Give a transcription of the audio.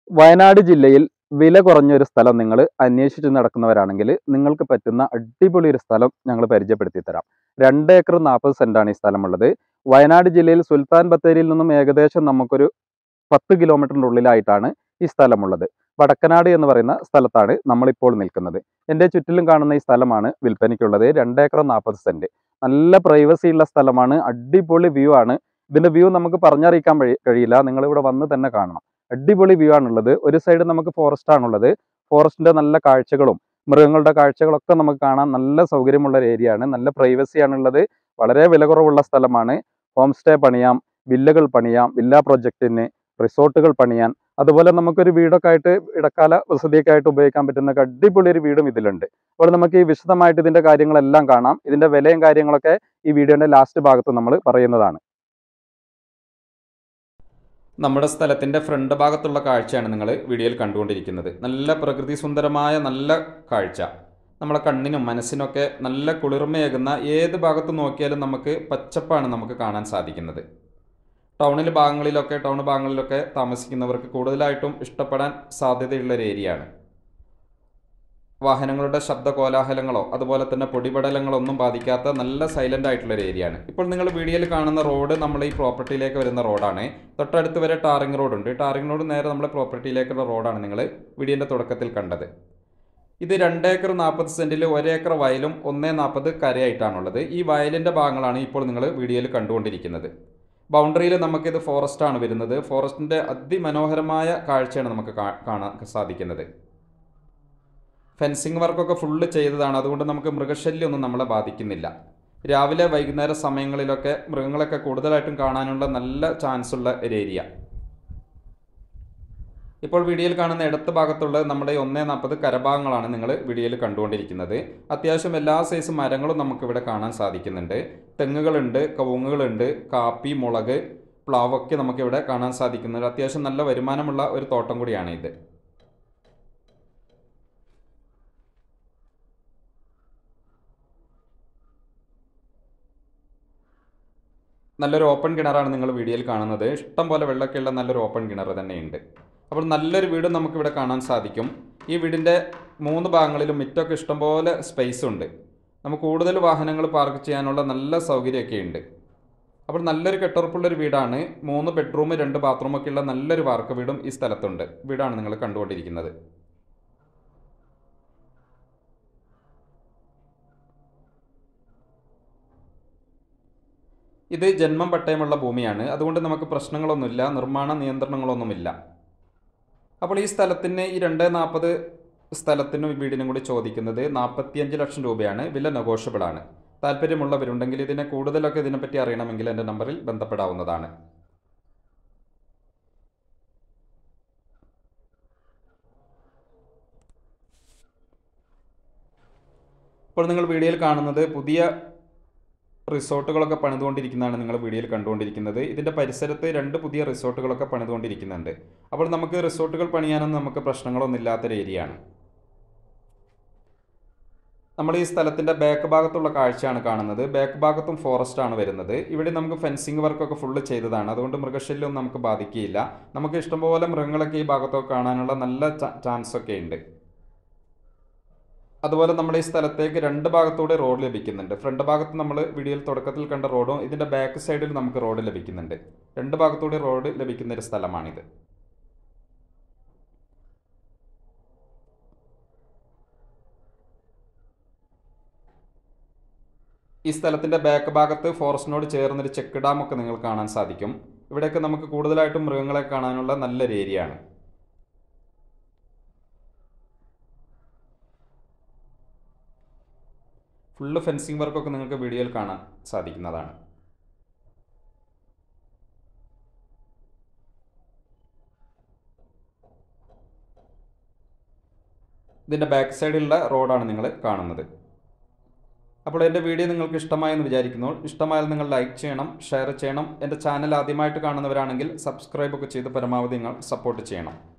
വയനാട് ജില്ലയിൽ വില കുറഞ്ഞൊരു സ്ഥലം നിങ്ങൾ അന്വേഷിച്ച് നടക്കുന്നവരാണെങ്കിൽ നിങ്ങൾക്ക് പറ്റുന്ന അടിപൊളി ഒരു സ്ഥലം ഞങ്ങൾ പരിചയപ്പെടുത്തി തരാം രണ്ട് ഏക്കർ നാൽപ്പത് സെന്റാണ് ഈ സ്ഥലമുള്ളത് വയനാട് ജില്ലയിൽ സുൽത്താൻ ബത്തേരിയിൽ നിന്നും ഏകദേശം നമുക്കൊരു പത്ത് കിലോമീറ്ററിൻ്റെ ഉള്ളിലായിട്ടാണ് ഈ സ്ഥലമുള്ളത് വടക്കനാട് എന്ന് പറയുന്ന സ്ഥലത്താണ് നമ്മളിപ്പോൾ നിൽക്കുന്നത് എൻ്റെ ചുറ്റിലും കാണുന്ന ഈ സ്ഥലമാണ് വിൽപ്പനയ്ക്കുള്ളത് രണ്ട് ഏക്കർ നാൽപ്പത് സെന്റ് നല്ല പ്രൈവസി ഉള്ള സ്ഥലമാണ് അടിപൊളി വ്യൂ ആണ് ഇതിന്റെ വ്യൂ നമുക്ക് പറഞ്ഞറിയിക്കാൻ കഴി- കഴിയില്ല നിങ്ങൾ ഇവിടെ വന്ന് തന്നെ കാണണം അടിപൊളി വ്യൂ ആണുള്ളത് ഒരു സൈഡ് നമുക്ക് ഫോറസ്റ്റ് ആണുള്ളത് ഫോറസ്റ്റിന്റെ നല്ല കാഴ്ചകളും മൃഗങ്ങളുടെ കാഴ്ചകളൊക്കെ നമുക്ക് കാണാൻ നല്ല സൗകര്യമുള്ള ഒരു ഏരിയ ആണ് നല്ല പ്രൈവസി ആണുള്ളത് വളരെ വില കുറവുള്ള സ്ഥലമാണ് ഹോം സ്റ്റേ പണിയാം വില്ലകൾ പണിയാം വില്ല പ്രൊജക്റ്റിന് റിസോർട്ടുകൾ പണിയാൻ അതുപോലെ നമുക്കൊരു വീടൊക്കെ ആയിട്ട് ഇടക്കാല വസതിയൊക്കെ ആയിട്ട് ഉപയോഗിക്കാൻ പറ്റുന്ന ഒരു അടിപൊളി ഒരു വീടും ഇതിലുണ്ട് അപ്പോൾ നമുക്ക് ഈ വിശദമായിട്ട് ഇതിന്റെ കാര്യങ്ങളെല്ലാം കാണാം ഇതിന്റെ വിലയും കാര്യങ്ങളൊക്കെ ഈ വീഡിയോന്റെ ലാസ്റ്റ് ഭാഗത്ത് നമ്മൾ പറയുന്നതാണ് നമ്മുടെ സ്ഥലത്തിൻ്റെ ഫ്രണ്ട് ഭാഗത്തുള്ള കാഴ്ചയാണ് നിങ്ങൾ വീഡിയോയിൽ കണ്ടുകൊണ്ടിരിക്കുന്നത് നല്ല പ്രകൃതി സുന്ദരമായ നല്ല കാഴ്ച നമ്മളെ കണ്ണിനും മനസ്സിനൊക്കെ നല്ല കുളിർമയേകുന്ന ഏത് ഭാഗത്ത് നോക്കിയാലും നമുക്ക് പച്ചപ്പാണ് നമുക്ക് കാണാൻ സാധിക്കുന്നത് ടൗണിൽ ഭാഗങ്ങളിലൊക്കെ ടൗൺ ഭാഗങ്ങളിലൊക്കെ താമസിക്കുന്നവർക്ക് കൂടുതലായിട്ടും ഇഷ്ടപ്പെടാൻ സാധ്യതയുള്ള ഒരു ഏരിയയാണ് വാഹനങ്ങളുടെ ശബ്ദ കോലാഹലങ്ങളോ അതുപോലെ തന്നെ പൊടിപടലങ്ങളോ ഒന്നും ബാധിക്കാത്ത നല്ല സൈലൻ്റ് ആയിട്ടുള്ള ഒരു ഏരിയയാണ് ഇപ്പോൾ നിങ്ങൾ വീഡിയോയിൽ കാണുന്ന റോഡ് നമ്മൾ ഈ പ്രോപ്പർട്ടിയിലേക്ക് വരുന്ന റോഡാണ് തൊട്ടടുത്ത് വരെ ടാറിംഗ് റോഡുണ്ട് ടാറിംഗ് റോഡ് നേരെ നമ്മുടെ പ്രോപ്പർട്ടിയിലേക്കുള്ള റോഡാണ് നിങ്ങൾ വീഡിയോൻ്റെ തുടക്കത്തിൽ കണ്ടത് ഇത് രണ്ട് ഏക്കർ നാൽപ്പത് സെൻറ്റിൽ ഒരേക്കർ വയലും ഒന്നേ നാൽപ്പത് കരയായിട്ടാണുള്ളത് ഈ വയലിൻ്റെ ഭാഗങ്ങളാണ് ഇപ്പോൾ നിങ്ങൾ വീഡിയോയിൽ കണ്ടുകൊണ്ടിരിക്കുന്നത് ബൗണ്ടറിയിൽ നമുക്കിത് ഫോറസ്റ്റാണ് വരുന്നത് ഫോറസ്റ്റിൻ്റെ അതിമനോഹരമായ കാഴ്ചയാണ് നമുക്ക് കാ- കാണാൻ സാധിക്കുന്നത് ഫെൻസിങ് വർക്കൊക്കെ ഫുള്ള് ചെയ്തതാണ് അതുകൊണ്ട് നമുക്ക് മൃഗശല്യമൊന്നും നമ്മളെ ബാധിക്കുന്നില്ല രാവിലെ വൈകുന്നേര സമയങ്ങളിലൊക്കെ മൃഗങ്ങളൊക്കെ കൂടുതലായിട്ടും കാണാനുള്ള നല്ല ചാൻസ് ഉള്ള ഒരു ഏരിയ ഇപ്പോൾ വീഡിയോയിൽ കാണുന്ന ഇടത്ത് ഭാഗത്തുള്ള നമ്മുടെ ഈ ഒന്നേ നാൽപ്പത് കരഭാഗങ്ങളാണ് നിങ്ങൾ വീഡിയോയിൽ കണ്ടുകൊണ്ടിരിക്കുന്നത് അത്യാവശ്യം എല്ലാ സൈസ് മരങ്ങളും നമുക്കിവിടെ കാണാൻ സാധിക്കുന്നുണ്ട് തെങ്ങുകളുണ്ട് കവുങ്ങുകളുണ്ട് കാപ്പി മുളക് പ്ലാവൊക്കെ നമുക്കിവിടെ കാണാൻ സാധിക്കുന്നുണ്ട് അത്യാവശ്യം നല്ല വരുമാനമുള്ള ഒരു തോട്ടം കൂടിയാണ് ഇത് നല്ലൊരു ഓപ്പൺ കിണറാണ് നിങ്ങൾ വീഡിയോയിൽ കാണുന്നത് ഇഷ്ടം പോലെ വെള്ളമൊക്കെയുള്ള നല്ലൊരു ഓപ്പൺ കിണർ തന്നെയുണ്ട് അപ്പോൾ നല്ലൊരു വീട് നമുക്കിവിടെ കാണാൻ സാധിക്കും ഈ വീടിൻ്റെ മൂന്ന് ഭാഗങ്ങളിലും മുറ്റമൊക്കെ ഇഷ്ടംപോലെ സ്പേസ് ഉണ്ട് നമുക്ക് കൂടുതൽ വാഹനങ്ങൾ പാർക്ക് ചെയ്യാനുള്ള നല്ല സൗകര്യമൊക്കെ ഉണ്ട് അപ്പോൾ നല്ലൊരു കെട്ടുറപ്പുള്ളൊരു വീടാണ് മൂന്ന് ബെഡ്റൂം രണ്ട് ബാത്റൂമൊക്കെ ഉള്ള നല്ലൊരു വാർക്ക വീടും ഈ സ്ഥലത്തുണ്ട് വീടാണ് നിങ്ങൾ കണ്ടുകൊണ്ടിരിക്കുന്നത് ഇത് ജന്മം പട്ടയമുള്ള ഭൂമിയാണ് അതുകൊണ്ട് നമുക്ക് പ്രശ്നങ്ങളൊന്നുമില്ല നിർമ്മാണ നിയന്ത്രണങ്ങളൊന്നുമില്ല അപ്പോൾ ഈ സ്ഥലത്തിന് ഈ രണ്ട് നാൽപ്പത് സ്ഥലത്തിനും ഈ വീടിനും കൂടി ചോദിക്കുന്നത് നാൽപ്പത്തിയഞ്ച് ലക്ഷം രൂപയാണ് വില നെഗോഷ്യബിൾ ആണ് താല്പര്യമുള്ളവരുണ്ടെങ്കിൽ ഇതിനെ കൂടുതലൊക്കെ ഇതിനെപ്പറ്റി അറിയണമെങ്കിൽ എൻ്റെ നമ്പറിൽ ബന്ധപ്പെടാവുന്നതാണ് ഇപ്പോൾ നിങ്ങൾ വീഡിയോയിൽ കാണുന്നത് പുതിയ റിസോർട്ടുകളൊക്കെ പണിതുകൊണ്ടിരിക്കുന്നതാണ് നിങ്ങൾ വീഡിയോയിൽ കണ്ടുകൊണ്ടിരിക്കുന്നത് ഇതിൻ്റെ പരിസരത്ത് രണ്ട് പുതിയ റിസോർട്ടുകളൊക്കെ പണിതുകൊണ്ടിരിക്കുന്നുണ്ട് അപ്പോൾ നമുക്ക് റിസോർട്ടുകൾ പണിയാനൊന്നും നമുക്ക് പ്രശ്നങ്ങളൊന്നും ഇല്ലാത്തൊരു ഏരിയയാണ് നമ്മൾ ഈ സ്ഥലത്തിൻ്റെ ബാക്ക് ഭാഗത്തുള്ള കാഴ്ചയാണ് കാണുന്നത് ബാക്ക് ഭാഗത്തും ഫോറസ്റ്റ് ആണ് വരുന്നത് ഇവിടെ നമുക്ക് ഫെൻസിങ് വർക്കൊക്കെ ഫുള്ള് ചെയ്തതാണ് അതുകൊണ്ട് മൃഗശല്യമൊന്നും നമുക്ക് ബാധിക്കുകയില്ല നമുക്ക് ഇഷ്ടംപോലെ മൃഗങ്ങളൊക്കെ ഈ ഭാഗത്തൊക്കെ കാണാനുള്ള നല്ല ചാൻസ് ഒക്കെ ഉണ്ട് അതുപോലെ നമ്മുടെ ഈ സ്ഥലത്തേക്ക് രണ്ട് ഭാഗത്തൂടെ റോഡ് ലഭിക്കുന്നുണ്ട് ഫ്രണ്ട് ഭാഗത്ത് നമ്മൾ വീഡിയോയിൽ തുടക്കത്തിൽ കണ്ട റോഡും ഇതിൻ്റെ ബാക്ക് സൈഡിൽ നമുക്ക് റോഡ് ലഭിക്കുന്നുണ്ട് രണ്ട് ഭാഗത്തൂടെ റോഡ് ലഭിക്കുന്ന ഒരു സ്ഥലമാണിത് ഈ സ്ഥലത്തിൻ്റെ ബാക്ക് ഭാഗത്ത് ഫോറസ്റ്റിനോട് ചേർന്നൊരു ചെക്ക് ഡാമൊക്കെ നിങ്ങൾ കാണാൻ സാധിക്കും ഇവിടെയൊക്കെ നമുക്ക് കൂടുതലായിട്ടും മൃഗങ്ങളെ കാണാനുള്ള നല്ലൊരു ഏരിയ ആണ് ഫുള്ള് ഫെൻസിങ് വർക്കൊക്കെ നിങ്ങൾക്ക് വീഡിയോയിൽ കാണാൻ സാധിക്കുന്നതാണ് ഇതിൻ്റെ ബാക്ക് സൈഡിലുള്ള റോഡാണ് നിങ്ങൾ കാണുന്നത് അപ്പോൾ എൻ്റെ വീഡിയോ നിങ്ങൾക്ക് ഇഷ്ടമായെന്ന് വിചാരിക്കുന്നു ഇഷ്ടമായാൽ നിങ്ങൾ ലൈക്ക് ചെയ്യണം ഷെയർ ചെയ്യണം എൻ്റെ ചാനൽ ആദ്യമായിട്ട് കാണുന്നവരാണെങ്കിൽ സബ്സ്ക്രൈബ് ഒക്കെ ചെയ്ത് പരമാവധി നിങ്ങൾ സപ്പോർട്ട് ചെയ്യണം